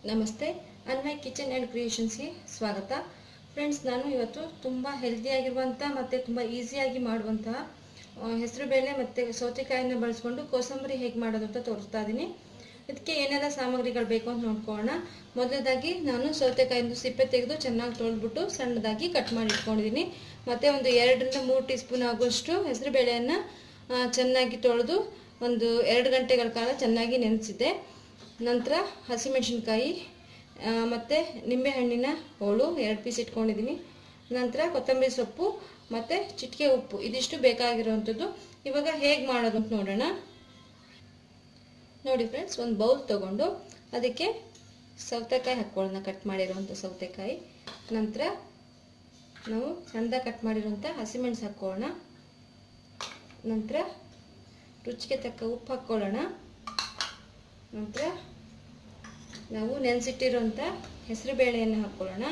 ನಮಸ್ತೆ ಅನ್ಮೈ kitchen and ಕ್ರಿಯೇಷನ್ಸ್ಗೆ ಸ್ವಾಗತ friends ನಾನು ಇವತ್ತು ತುಂಬ ಹೆಲ್ದಿಯಾಗಿರುವಂಥ ಮತ್ತು ತುಂಬ ಈಸಿಯಾಗಿ ಮಾಡುವಂತಹ ಹೆಸರುಬೇಳೆ ಮತ್ತು ಸೌತೆಕಾಯಿನ ಬಳಸ್ಕೊಂಡು ಕೋಸಂಬರಿ ಹೇಗೆ ಮಾಡೋದು ಅಂತ ತೋರಿಸ್ತಾ ಇದ್ದೀನಿ ಇದಕ್ಕೆ ಏನೆಲ್ಲ ಸಾಮಗ್ರಿಗಳು ಬೇಕು ಅಂತ ನೋಡ್ಕೊಳ್ಳೋಣ ಮೊದಲದಾಗಿ ನಾನು ಸೌತೆಕಾಯಿಂದ ಸಿಪ್ಪೆ ತೆಗೆದು ಚೆನ್ನಾಗಿ ತೊಳೆದ್ಬಿಟ್ಟು ಸಣ್ಣದಾಗಿ ಕಟ್ ಮಾಡಿ ಇಟ್ಕೊಂಡಿದ್ದೀನಿ ಮತ್ತು ಒಂದು ಎರಡರಿಂದ ಮೂರು ಟೀ ಸ್ಪೂನ್ ಆಗುವಷ್ಟು ಹೆಸರುಬೇಳೆಯನ್ನು ಚೆನ್ನಾಗಿ ತೊಳೆದು ಒಂದು ಎರಡು ಗಂಟೆಗಳ ಕಾಲ ಚೆನ್ನಾಗಿ ನೆನೆಸಿದ್ದೆ ನಂತರ ಹಸಿಮೆಣಸಿನ್ಕಾಯಿ ಮತ್ತು ನಿಂಬೆಹಣ್ಣಿನ ಹೋಳು ಎರಡು ಪೀಸ್ ಇಟ್ಕೊಂಡಿದ್ದೀನಿ ನಂತರ ಕೊತ್ತಂಬರಿ ಸೊಪ್ಪು ಮತ್ತು ಚಿಟಿಕೆ ಉಪ್ಪು ಇದಿಷ್ಟು ಬೇಕಾಗಿರುವಂಥದ್ದು ಇವಾಗ ಹೇಗೆ ಮಾಡೋದು ಅಂತ ನೋಡೋಣ ನೋಡಿ ಫ್ರೆಂಡ್ಸ್ ಒಂದು ಬೌಲ್ ತೊಗೊಂಡು ಅದಕ್ಕೆ ಸೌತೆಕಾಯಿ ಹಾಕ್ಕೊಳ್ಳೋಣ ಕಟ್ ಮಾಡಿರುವಂಥ ಸೌತೆಕಾಯಿ ನಂತರ ನಾವು ಚಂದ ಕಟ್ ಮಾಡಿರುವಂಥ ಹಸಿಮೆಣಸು ಹಾಕ್ಕೊಳ್ಳೋಣ ನಂತರ ರುಚಿಗೆ ತಕ್ಕ ಉಪ್ಪು ಹಾಕ್ಕೊಳ್ಳೋಣ ನಂತರ ನಾವು ನೆನೆಸಿಟ್ಟಿರುವಂಥ ಹೆಸರು ಬೇಳೆಯನ್ನು ಹಾಕ್ಕೊಳ್ಳೋಣ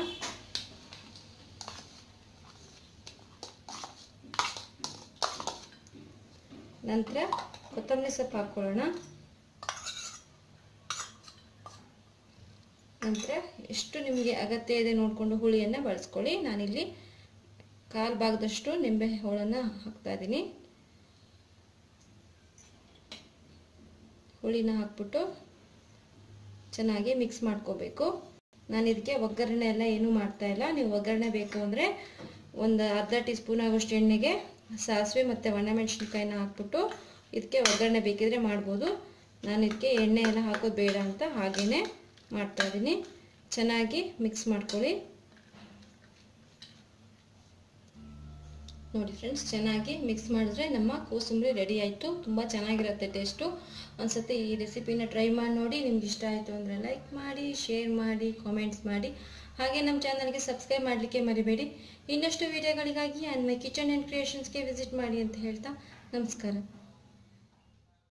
ನಂತರ ಕೊತ್ತಂಬರಿ ಸೊಪ್ಪು ಹಾಕ್ಕೊಳ್ಳೋಣ ನಂತರ ಎಷ್ಟು ನಿಮಗೆ ಅಗತ್ಯ ಇದೆ ನೋಡಿಕೊಂಡು ಹುಳಿಯನ್ನು ಬಳಸ್ಕೊಳ್ಳಿ ನಾನಿಲ್ಲಿ ಕಾಲು ಭಾಗದಷ್ಟು ನಿಂಬೆ ಹೋಳನ್ನು ಹಾಕ್ತಾ ಇದ್ದೀನಿ ಹುಳಿನ ಹಾಕ್ಬಿಟ್ಟು ಚೆನ್ನಾಗಿ ಮಿಕ್ಸ್ ಮಾಡ್ಕೋಬೇಕು ನಾನು ಇದಕ್ಕೆ ಒಗ್ಗರಣೆ ಎಲ್ಲ ಏನೂ ಮಾಡ್ತಾ ಇಲ್ಲ ನೀವು ಒಗ್ಗರಣೆ ಬೇಕು ಅಂದರೆ ಒಂದು ಅರ್ಧ ಟೀ ಸ್ಪೂನ್ ಆಗೋಷ್ಟು ಎಣ್ಣೆಗೆ ಸಾಸಿವೆ ಮತ್ತು ಒಣಮೆಣಸಿನ್ಕಾಯಿನ ಹಾಕ್ಬಿಟ್ಟು ಇದಕ್ಕೆ ಒಗ್ಗರಣೆ ಬೇಕಿದ್ರೆ ಮಾಡ್ಬೋದು ನಾನು ಇದಕ್ಕೆ ಎಣ್ಣೆ ಎಲ್ಲ ಹಾಕೋದು ಬೇಡ ಅಂತ ಹಾಗೇ ಮಾಡ್ತಾ ಇದ್ದೀನಿ ಚೆನ್ನಾಗಿ ಮಿಕ್ಸ್ ಮಾಡ್ಕೊಳ್ಳಿ ನೋಡಿ ಫ್ರೆಂಡ್ಸ್ ಚೆನ್ನಾಗಿ ಮಿಕ್ಸ್ ಮಾಡಿದ್ರೆ ನಮ್ಮ ಕೋಸಂಬರಿ ರೆಡಿ ಆಯಿತು ತುಂಬ ಚೆನ್ನಾಗಿರುತ್ತೆ ಟೇಸ್ಟು ಒಂದ್ಸತಿ ಈ ರೆಸಿಪಿನ ಟ್ರೈ ಮಾಡಿ ನೋಡಿ ನಿಮ್ಗೆ ಇಷ್ಟ ಆಯಿತು ಅಂದರೆ ಲೈಕ್ ಮಾಡಿ ಶೇರ್ ಮಾಡಿ ಕಾಮೆಂಟ್ಸ್ ಮಾಡಿ ಹಾಗೆ ನಮ್ಮ ಚಾನಲ್ಗೆ ಸಬ್ಸ್ಕ್ರೈಬ್ ಮಾಡಲಿಕ್ಕೆ ಮರಿಬೇಡಿ ಇನ್ನಷ್ಟು ವಿಡಿಯೋಗಳಿಗಾಗಿ ಆ್ಯಂಡ್ ಮೈ ಕಿಚನ್ ಆ್ಯಂಡ್ ಕ್ರಿಯೇಷನ್ಸ್ಗೆ ವಿಸಿಟ್ ಮಾಡಿ ಅಂತ ಹೇಳ್ತಾ ನಮಸ್ಕಾರ